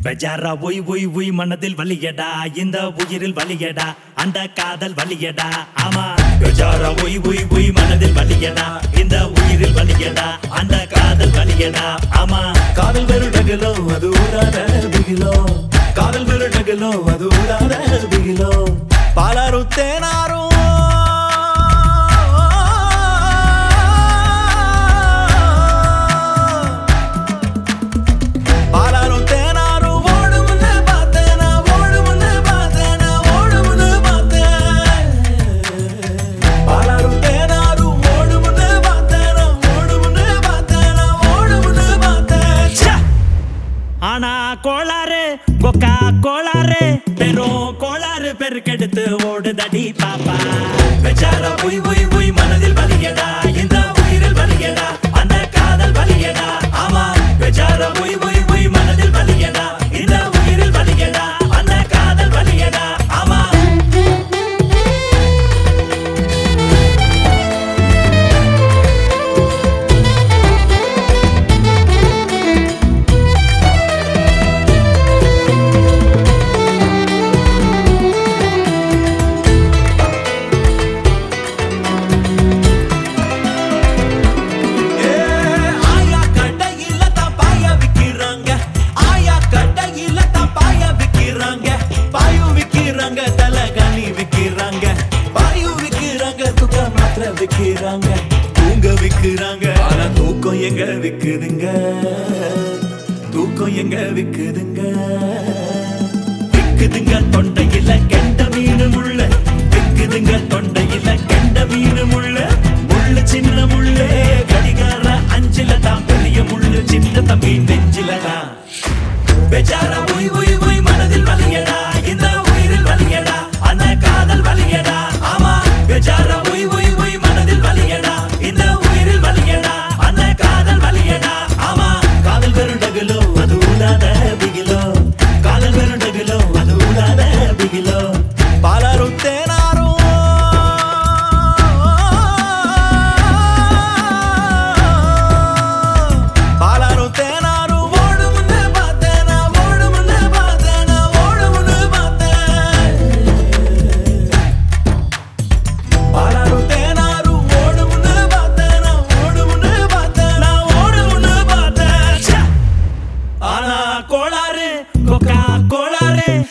பெஜாரா Y Y Y மனதில் வலியடா இந்த உயிரில் வலியடா அந்த காதல் வலியடா ஆமா பெஜாரா ஒய் ஒய் ஒய் மனதில் வலியடா இந்த உயிரில் வலியடா அந்த காதல் வலியடா ஆமா காதல் வெறுடகலோ அது ஊடாத பிகிலோ காதல் வெறுடகலோ அது ஊடாத பிகிலோ பாலாரும் தேனாரும் பாலாரும் தேனாரும் ஓடுமுன்னு பார்த்தேனா ஓடுமுன்னு பார்த்தேனா ஓடுமுன்னு பார்த்தேன் பாலாரும் தேனாரும் ஓடுமுன்னு பார்த்தேனா ஓடுமுன்னு பார்த்தேனா ஓடுமுன்னு பார்த்தேன் ச்சே! ஆனா கோளாறு கொக்கா கோளாறு பெரும் கோளாறு பெருக்கெடுத்து ஓடுதடி பாப்பா பெஜாரா ஒய் ஒய் ஒய் மனதில் வலியடா இந்த உயிரில் வலியடா அந்த காதல் வலியடா ஆமா பெஜாரா ஒய் ஒய் ஒய் மனதில் வலியடா இந்த உயிரில் வலியடா அந்த காதல் வலியடா ஆமா ஏ, ஆயா கடையில தான் பாய விக்கிறாங்க ஆயா கடையில தான் பாய விக்கிறாங்க பாயு விக்கிறாங்க தலகாணி விக்கிறாங்க பாயு விக்கிறாங்க துக்க மாத்திர விக்கிறாங்க தூங்க விக்கிறாங்க ஆனா தூக்கம் எங்க விக்குதுங்க தூக்கம் எங்க விக்குதுங்க விக்குதுங்க தொண்டையில கெண்ட மீன் முள்ள விக்குதுங்க தொண்டையில கெண்ட மீன் முள்ள முள்ளு சின்ன முள்ளு கடிகார அஞ்சில தான் பெரிய முள்ளு சின்ன தம்பி நெஞ்சில தான் பெஜாரா உய் உய் உய் மனதில் வலியடா இந்த உயிரில் வலியடா அந்த காதல் வலியடா ஆமா பெஜாரா உய் உய் உய் மனதில் வலியடா இந்த உயிரில் வலியடா அந்த காதல் வலியடா ஆமா காதல் வெறுடகுலோ அது ஊடாத பிகிலோ காதல் வெறுடகுலோ அது ஊடாத பிகிலோ பாலாரும் தேனாரும் பாலாரும் தேனாரும் ஓடுமுன்னு பார்த்தேனா ஓடுமுன்னு பார்த்தேனா ஓடுமுன்னு பார்த்தேன் பாலாரும் தேனாரும் ஓடுமுன்னு பார்த்தேனா ஓடுமுன்னு பார்த்தேனா ஓடுமுன்னு பார்த்தேன் ச்சே! ஆனா கோளாறு கொக்கா கோளாறு